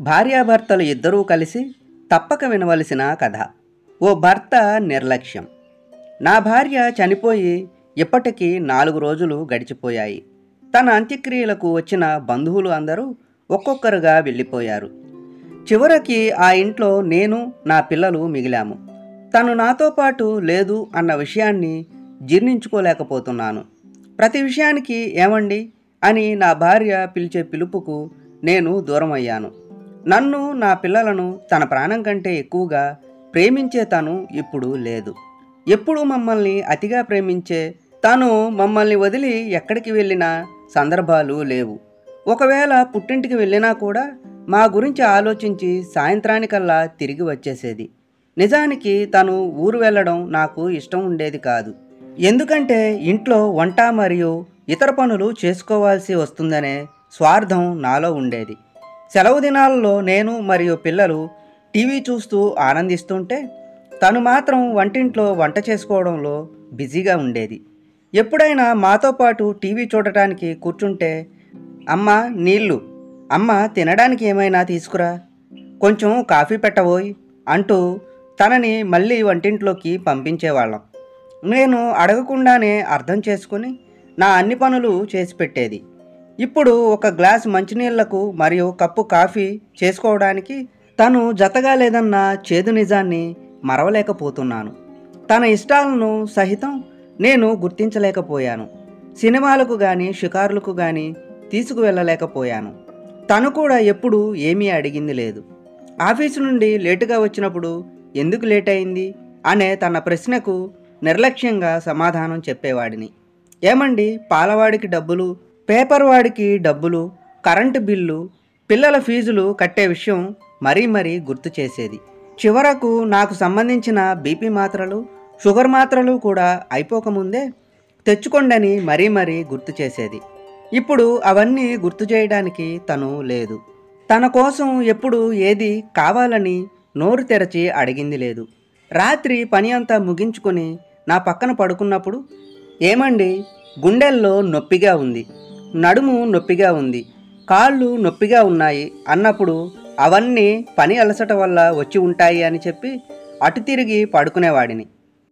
భార్యాభర్తలు ఇద్దరూ కలిసి తప్పక వినవలసిన కథ ఓ భర్త నిర్లక్ష్యం నా భార్య చనిపోయి ఇప్పటికీ నాలుగు రోజులు గడిచిపోయాయి తన అంత్యక్రియలకు వచ్చిన బంధువులు అందరూ ఒక్కొక్కరుగా వెళ్ళిపోయారు చివరికి ఆ ఇంట్లో నేను నా పిల్లలు మిగిలాము తను నాతో పాటు లేదు అన్న విషయాన్ని జీర్ణించుకోలేకపోతున్నాను ప్రతి విషయానికి ఏమండి అని నా భార్య పిలిచే పిలుపుకు నేను దూరమయ్యాను నన్ను నా పిల్లలను తన ప్రాణం కంటే ఎక్కువగా ప్రేమించే తను ఇప్పుడు లేదు ఎప్పుడు మమ్మల్ని అతిగా ప్రేమించే తను మమ్మల్ని వదిలి ఎక్కడికి వెళ్ళిన సందర్భాలు లేవు ఒకవేళ పుట్టింటికి వెళ్ళినా కూడా మా గురించి ఆలోచించి సాయంత్రానికల్లా తిరిగి వచ్చేసేది నిజానికి తను ఊరు వెళ్ళడం నాకు ఇష్టం ఉండేది కాదు ఎందుకంటే ఇంట్లో వంట మరియు ఇతర పనులు చేసుకోవాల్సి వస్తుందనే స్వార్థం నాలో ఉండేది సెలవు దినాల్లో నేను మరియు పిల్లలు టీవీ చూస్తూ ఆనందిస్తుంటే తను మాత్రం వంటింట్లో వంట చేసుకోవడంలో బిజీగా ఉండేది ఎప్పుడైనా మాతో పాటు టీవీ చూడటానికి కూర్చుంటే అమ్మ నీళ్ళు అమ్మ తినడానికి ఏమైనా తీసుకురా కొంచెం కాఫీ పెట్టబోయ్ అంటూ తనని మళ్ళీ వంటింట్లోకి పంపించేవాళ్ళం నేను అడగకుండానే అర్థం చేసుకుని నా అన్ని పనులు చేసి పెట్టేది ఇప్పుడు ఒక గ్లాస్ మంచినీళ్లకు మరియు కప్పు కాఫీ చేసుకోవడానికి తను జతగా లేదన్న చేదు నిజాన్ని మరవలేకపోతున్నాను తన ఇష్టాలను సహితం నేను గుర్తించలేకపోయాను సినిమాలకు కానీ షికారులకు కానీ తీసుకువెళ్ళలేకపోయాను తను కూడా ఎప్పుడు ఏమీ అడిగింది లేదు ఆఫీసు నుండి లేటుగా వచ్చినప్పుడు ఎందుకు లేట్ అయింది అనే తన ప్రశ్నకు నిర్లక్ష్యంగా సమాధానం చెప్పేవాడిని ఏమండి పాలవాడికి డబ్బులు పేపర్ వాడికి డబ్బులు కరెంటు బిల్లు పిల్లల ఫీజులు కట్టే విషయం మరీ మరీ గుర్తు చేసేది చివరకు నాకు సంబంధించిన బీపీ మాత్రలు షుగర్ మాత్రలు కూడా అయిపోకముందే తెచ్చుకోండని మరీ మరీ గుర్తు చేసేది ఇప్పుడు అవన్నీ గుర్తు చేయడానికి తను లేదు తన కోసం ఎప్పుడు ఏది కావాలని నోరు తెరచి అడిగింది లేదు రాత్రి పని అంతా ముగించుకొని నా పక్కన పడుకున్నప్పుడు ఏమండి గుండెల్లో నొప్పిగా ఉంది నడుము నొప్పిగా ఉంది కాళ్ళు నొప్పిగా ఉన్నాయి అన్నప్పుడు అవన్నీ పని అలసట వల్ల వచ్చి ఉంటాయి అని చెప్పి అటు తిరిగి పడుకునేవాడిని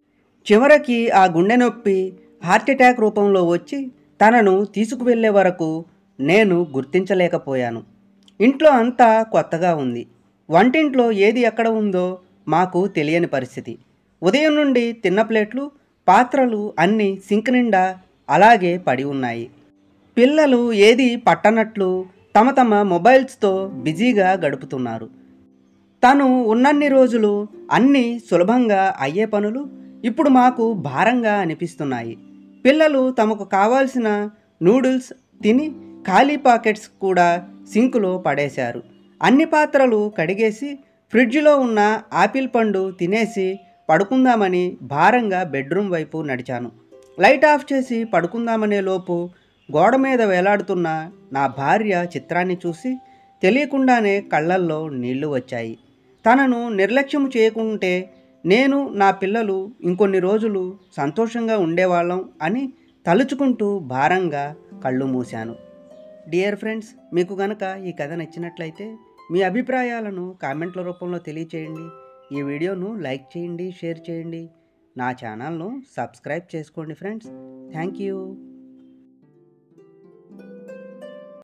చివరికి ఆ గుండె నొప్పి హార్ట్అటాక్ రూపంలో వచ్చి తనను తీసుకువెళ్ళే వరకు నేను గుర్తించలేకపోయాను ఇంట్లో అంతా కొత్తగా ఉంది వంటింట్లో ఏది ఎక్కడ ఉందో మాకు తెలియని పరిస్థితి ఉదయం నుండి తిన్న ప్లేట్లు పాత్రలు అన్నీ సింక్ నిండా అలాగే పడి ఉన్నాయి పిల్లలు ఏది పట్టనట్లు తమ తమ మొబైల్స్తో బిజీగా గడుపుతున్నారు తను ఉన్నన్ని రోజులు అన్నీ సులభంగా అయ్యే పనులు ఇప్పుడు మాకు భారంగా అనిపిస్తున్నాయి పిల్లలు తమకు కావాల్సిన నూడిల్స్ తిని ఖాళీ పాకెట్స్ కూడా సింకులో పడేశారు అన్ని పాత్రలు కడిగేసి ఫ్రిడ్జ్లో ఉన్న ఆపిల్ పండు తినేసి పడుకుందామని భారంగా బెడ్రూమ్ వైపు నడిచాను లైట్ ఆఫ్ చేసి పడుకుందామనే లోపు గోడ మీద వేలాడుతున్న నా భార్య చిత్రాన్ని చూసి తెలియకుండానే కళ్ళల్లో నీళ్లు వచ్చాయి తనను నిర్లక్ష్యం చేయకుంటే నేను నా పిల్లలు ఇంకొన్ని రోజులు సంతోషంగా ఉండేవాళ్ళం అని తలుచుకుంటూ భారంగా కళ్ళు మూశాను డియర్ ఫ్రెండ్స్ మీకు గనక ఈ కథ నచ్చినట్లయితే మీ అభిప్రాయాలను కామెంట్ల రూపంలో తెలియచేయండి ఈ వీడియోను లైక్ చేయండి షేర్ చేయండి నా ఛానల్ను సబ్స్క్రైబ్ చేసుకోండి ఫ్రెండ్స్ థ్యాంక్ యూ